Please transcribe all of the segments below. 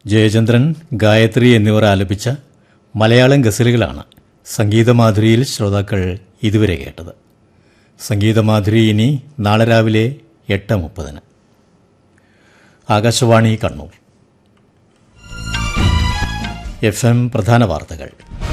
ജയചന്ദ്രൻ ഗായത്രി എന്നിവർ ആലപിച്ച മലയാളം ഗസലുകളാണ് സംഗീതമാധുരിയിൽ ശ്രോതാക്കൾ ഇതുവരെ കേട്ടത് സംഗീതമാധുരി ഇനി നാളെ രാവിലെ എട്ട് മുപ്പതിന് ആകാശവാണി കണ്ണൂർ എഫ് എം പ്രധാന വാർത്തകൾ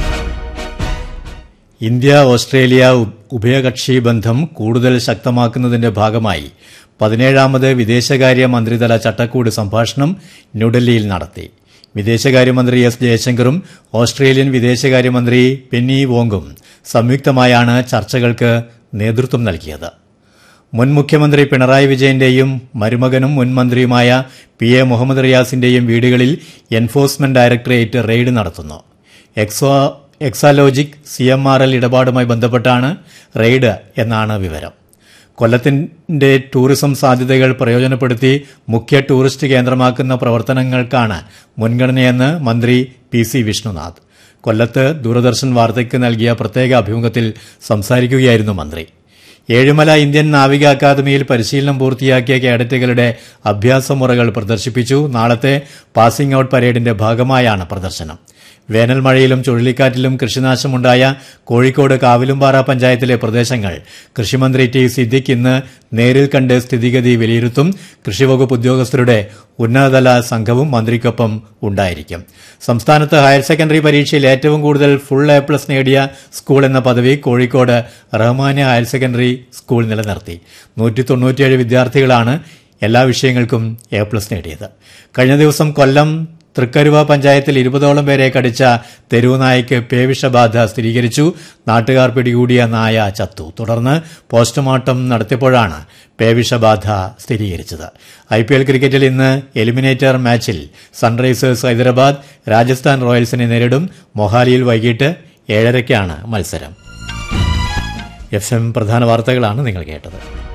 ഇന്ത്യ ഓസ്ട്രേലിയ ഉ- ഉഭയകക്ഷി ബന്ധം കൂടുതൽ ശക്തമാക്കുന്നതിന്റെ ഭാഗമായി പതിനേഴാമത് വിദേശകാര്യ മന്ത്രിതല ചട്ടക്കൂട് സംഭാഷണം ന്യൂഡൽഹിയിൽ നടത്തി വിദേശകാര്യമന്ത്രി എസ് ജയശങ്കറും ഓസ്ട്രേലിയൻ വിദേശകാര്യമന്ത്രി പെന്നി വോങ്ങും സംയുക്തമായാണ് ചർച്ചകൾക്ക് നേതൃത്വം നൽകിയത് മുൻ മുഖ്യമന്ത്രി പിണറായി വിജയന്റെയും മരുമകനും മുൻ മന്ത്രിയുമായ പി എ മുഹമ്മദ് റിയാസിന്റെയും വീടുകളിൽ എൻഫോഴ്സ്മെന്റ് ഡയറക്ടറേറ്റ് റെയ്ഡ് നടത്തുന്നു എക്സോ Exalogic C M R L ഇടപാടുമായി ബന്ധപ്പെട്ടാണ് റെയ്ഡ് എന്നാണ് വിവരം കൊല്ലത്തിന്റെ ടൂറിസം സാധ്യതകൾ പ്രയോജനപ്പെടുത്തി മുഖ്യ ടൂറിസ്റ്റ് കേന്ദ്രമാക്കുന്ന പ്രവർത്തനങ്ങൾക്കാണ് മുൻഗണനയെന്ന് മന്ത്രി പി സി വിഷ്ണുനാഥ് കൊല്ലത്ത് ദൂരദർശൻ വാർത്തയ്ക്ക് നൽകിയ പ്രത്യേക അഭിമുഖത്തിൽ സംസാരിക്കുകയായിരുന്നു മന്ത്രി ഏഴുമല ഇന്ത്യൻ നാവിക അക്കാദമിയിൽ പരിശീലനം പൂർത്തിയാക്കിയ കേഡറ്റുകളുടെ അഭ്യാസമുറകൾ പ്രദർശിപ്പിച്ചു നാളത്തെ പാസിംഗ് ഔട്ട് പരേഡിന്റെ ഭാഗമായാണ് പ്രദർശനം വേനൽ മഴയിലും ചുഴലിക്കാറ്റിലും കൃഷിനാശമുണ്ടായ കോഴിക്കോട് കാവിലുംപാറ പഞ്ചായത്തിലെ പ്രദേശങ്ങൾ കൃഷിമന്ത്രി ടി സിദ്ദിഖ് ഇന്ന് നേരിൽ കണ്ട് സ്ഥിതിഗതി വിലയിരുത്തും കൃഷിവകുപ്പ് ഉദ്യോഗസ്ഥരുടെ ഉന്നതതല സംഘവും മന്ത്രിക്കൊപ്പം ഉണ്ടായിരിക്കും സംസ്ഥാനത്ത് ഹയർ സെക്കൻഡറി പരീക്ഷയിൽ ഏറ്റവും കൂടുതൽ ഫുൾ എ പ്ലസ് നേടിയ സ്കൂൾ എന്ന പദവി Kozhikode Rahmania higher secondary school നിലനിർത്തി നൂറ്റി തൊണ്ണൂറ്റിയേഴ് വിദ്യാർത്ഥികളാണ് എല്ലാ വിഷയങ്ങൾക്കും എ പ്ലസ് നേടിയത് കഴിഞ്ഞ ദിവസം കൊല്ലം തൃക്കരുവ പഞ്ചായത്തിൽ ഇരുപതോളം പേരെ കടിച്ച തെരുവുനായ്ക്ക് പേവിഷബാധ സ്ഥിരീകരിച്ചു നാട്ടുകാർ പിടികൂടിയ നായ ചത്തു തുടർന്ന് പോസ്റ്റ്മോർട്ടം നടത്തിയപ്പോഴാണ് പേവിഷബാധ സ്ഥിരീകരിച്ചത് ഐ പി എൽ ക്രിക്കറ്റിൽ ഇന്ന് എലിമിനേറ്റർ മാച്ചിൽ സൺറൈസേഴ്സ് ഹൈദരാബാദ് രാജസ്ഥാൻ റോയൽസിനെ നേരിടും മൊഹാലിയിൽ വൈകിട്ട് ഏഴരയ്ക്കാണ് മത്സരം എഫ് എം പ്രധാന വാർത്തകളാണ് നിങ്ങൾ കേട്ടത്